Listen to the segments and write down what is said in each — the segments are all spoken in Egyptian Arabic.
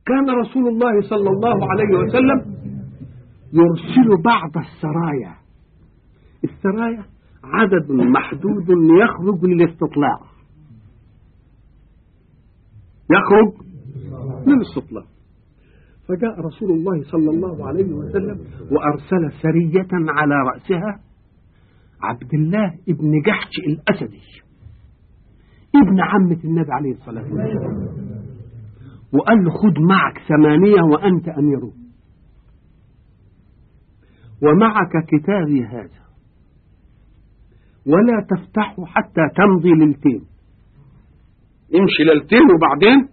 كان رسول الله صلى الله عليه وسلم يرسل بعض السرايا السرايا عدد محدود يخرج للاستطلاع يخرج للاستطلاع فجاء رسول الله صلى الله عليه وسلم وأرسل سرية على رأسها عبد الله ابن جحش الأسدي ابن عمة النبي عليه الصلاة والسلام وقال له خذ معك ثمانية وأنت أميره ومعك كتابي هذا ولا تفتحه حتى تمضي ليلتين امشي ليلتين وبعدين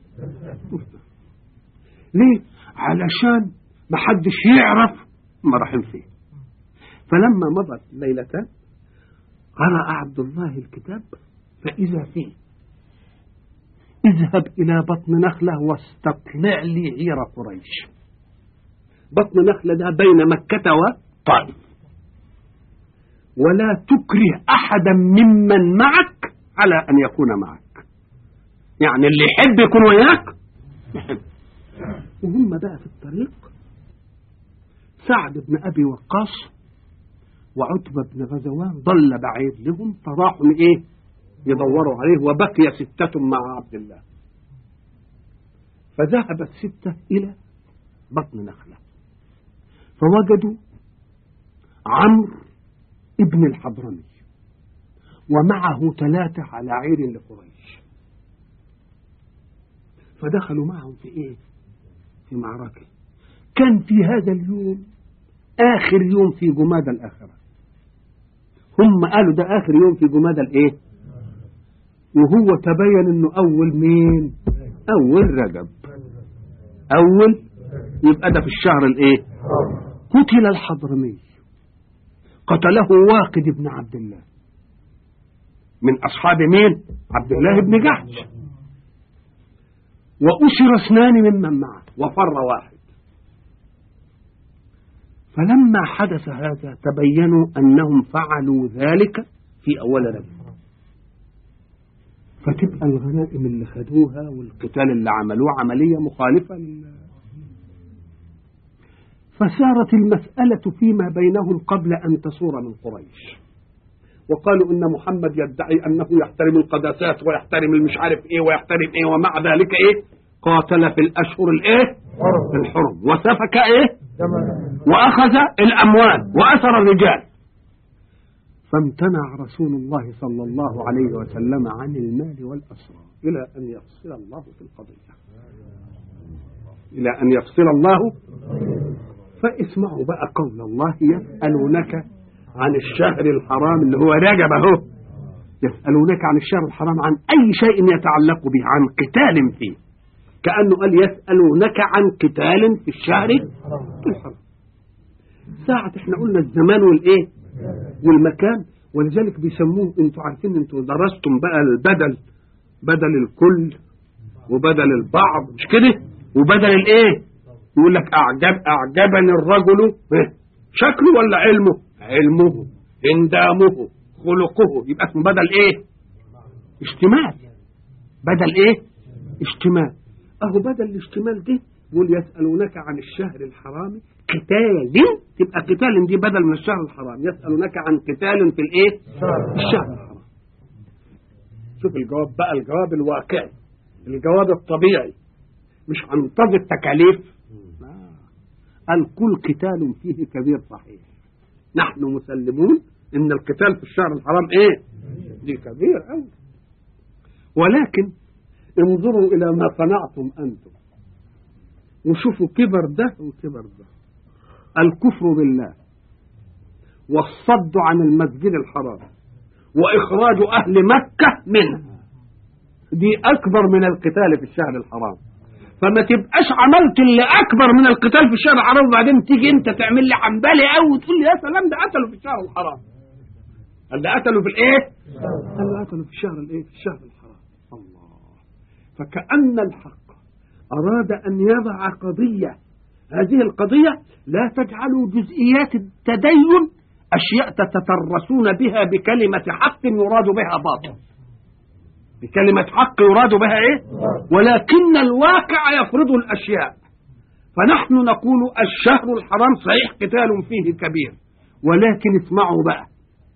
ليه علشان ما حدش يعرف ما رايحين فين فلما مضت ليلتان قرأ عبد الله الكتاب فإذا فيه اذهب إلى بطن نخلة واستطلع لي عير قريش بطن نخلة ده بين مكة وطائف ولا تكره أحدا ممن معك على أن يكون معك يعني اللي يحب يكون وياك يحب وهم بقى في الطريق سعد بن أبي وقاص وعتبة بن غزوان ضل بعيد لهم فراحوا إيه يدوروا عليه وبقي ستة مع عبد الله فذهب الستة إلى بطن نخلة فوجدوا عمرو ابن الحضرمي ومعه ثلاثة على عير لقريش فدخلوا معهم في ايه في معركة كان في هذا اليوم آخر يوم في جماد الآخرة هم قالوا ده آخر يوم في جماد الإيه وهو تبين انه اول مين اول رجب اول يبقى ده في الشهر الايه قتل الحضرمي قتله واقد بن عبد الله من اصحاب مين عبد الله بن جحش وأسر اثنان ممن معه وفر واحد فلما حدث هذا تبينوا أنهم فعلوا ذلك في أول رجب فتبقى الغنائم اللي خدوها والقتال اللي عملوه عملية مخالفة لل... فسارت المسألة فيما بينهم قبل أن تسور من قريش وقالوا إن محمد يدعي أنه يحترم القداسات ويحترم المش عارف إيه ويحترم إيه ومع ذلك إيه قاتل في الأشهر الإيه الحرم وسفك إيه وأخذ الأموال وأثر الرجال فامتنع رسول الله صلى الله عليه وسلم عن المال والأسرى إلى أن يفصل الله في القضية إلى أن يفصل الله فاسمعوا بقى قول الله يسألونك عن الشهر الحرام اللي هو رجب اهو يسألونك عن الشهر الحرام عن أي شيء يتعلق به عن قتال فيه كأنه قال يسألونك عن قتال في الشهر الحرام ساعة احنا قلنا الزمان والايه والمكان ولذلك بيسموه انتوا عارفين انتوا درستم بقى البدل بدل الكل وبدل البعض مش كده وبدل الايه يقول لك اعجب اعجبني الرجل شكله ولا علمه علمه اندامه خلقه يبقى اسمه بدل ايه اشتمال بدل ايه اشتمال اهو بدل الاشتمال ده يقول يسألونك عن الشهر الحرام قتال تبقى قتال دي بدل من الشهر الحرام يسألونك عن قتال في الايه الشهر الحرام شوف الجواب بقى الجواب الواقعي الجواب الطبيعي مش عن طب التكاليف قال كل قتال فيه كبير صحيح نحن مسلمون ان القتال في الشهر الحرام ايه دي كبير قوي ولكن انظروا الى ما صنعتم انتم وشوفوا كبر ده وكبر ده الكفر بالله والصد عن المسجد الحرام واخراج اهل مكه منها دي اكبر من القتال في الشهر الحرام فما تبقاش عملت اللي اكبر من القتال في الشهر الحرام وبعدين تيجي انت تعمل لي حنبلي قوي وتقول لي يا سلام ده قتلوا في الشهر الحرام قال ده قتلوا في الايه قال ده قتلوا في الشهر الايه في الشهر الحرام الله فكأن الحق أراد أن يضع قضية هذه القضية لا تجعلوا جزئيات التدين أشياء تتترسون بها بكلمة حق يراد بها باطل دي كلمة حق يراد بها ايه ولكن الواقع يفرض الاشياء فنحن نقول الشهر الحرام صحيح قتال فيه كبير ولكن اسمعوا بقى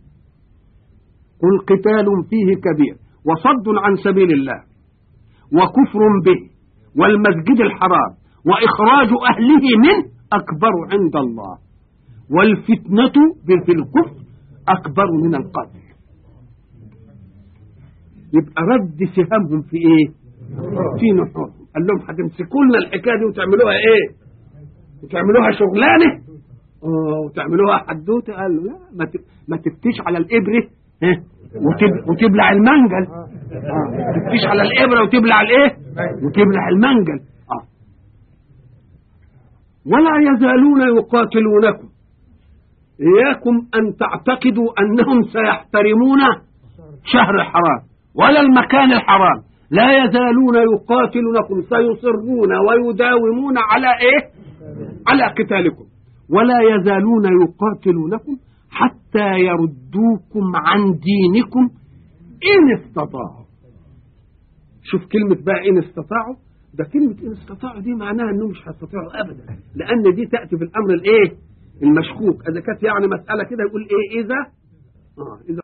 قل قتال فيه كبير وصد عن سبيل الله وكفر به والمسجد الحرام وإخراج أهله منه أكبر عند الله والفتنة في الكفر أكبر من القتل يبقى رد سهامهم في إيه؟ في نحورهم قال لهم هتمسكوا لنا الحكاية دي وتعملوها إيه؟ وتعملوها شغلانة اه وتعملوها حدوته قال له لا ما ما تفتيش على الإبرة ها وتب... وتبلع المنجل اه تفتيش على الإبرة وتبلع الإيه؟ وتبلع المنجل اه ولا يزالون يقاتلونكم إياكم أن تعتقدوا أنهم سيحترمون شهر الحرام ولا المكان الحرام لا يزالون يقاتلونكم سيصرون ويداومون على إيه على قتالكم ولا يزالون يقاتلونكم حتى يردوكم عن دينكم إن استطاعوا شوف كلمة بقى إن استطاعوا ده كلمة إن استطاعوا دي معناها إنهم مش هيستطيعوا أبدا لأن دي تأتي في الأمر الإيه المشكوك إذا كانت يعني مسألة كده يقول إيه إذا آه إذا